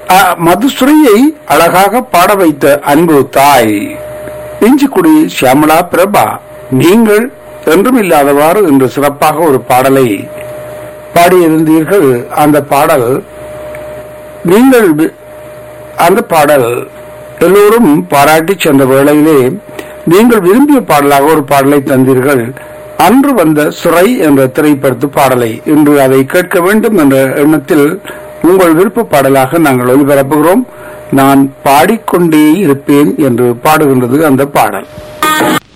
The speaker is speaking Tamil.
அ, மதுசுரையை அழகாக பாட வைத்த அன்பு தாய் இஞ்சிக்குடி சியாமலா பிரபா நீங்கள் என்றும் இல்லாதவாறு இன்று சிறப்பாக ஒரு பாடலை பாடியிருந்தீர்கள் அந்த பாடல் நீங்கள் வி- அந்த பாடல் எல்லோரும் பாராட்டி சென்ற வேளையிலே நீங்கள் விரும்பிய பாடலாக ஒரு பாடலை தந்தீர்கள் அன்று வந்த சுரை என்ற திரைப்படத்து பாடலை இன்று அதை கேட்க வேண்டும் என்ற எண்ணத்தில் உங்கள் விருப்ப பாடலாக நாங்கள் ஒளிபரப்புகிறோம் நான் பாடிக்கொண்டே இருப்பேன் என்று பாடுகின்றது அந்த பாடல்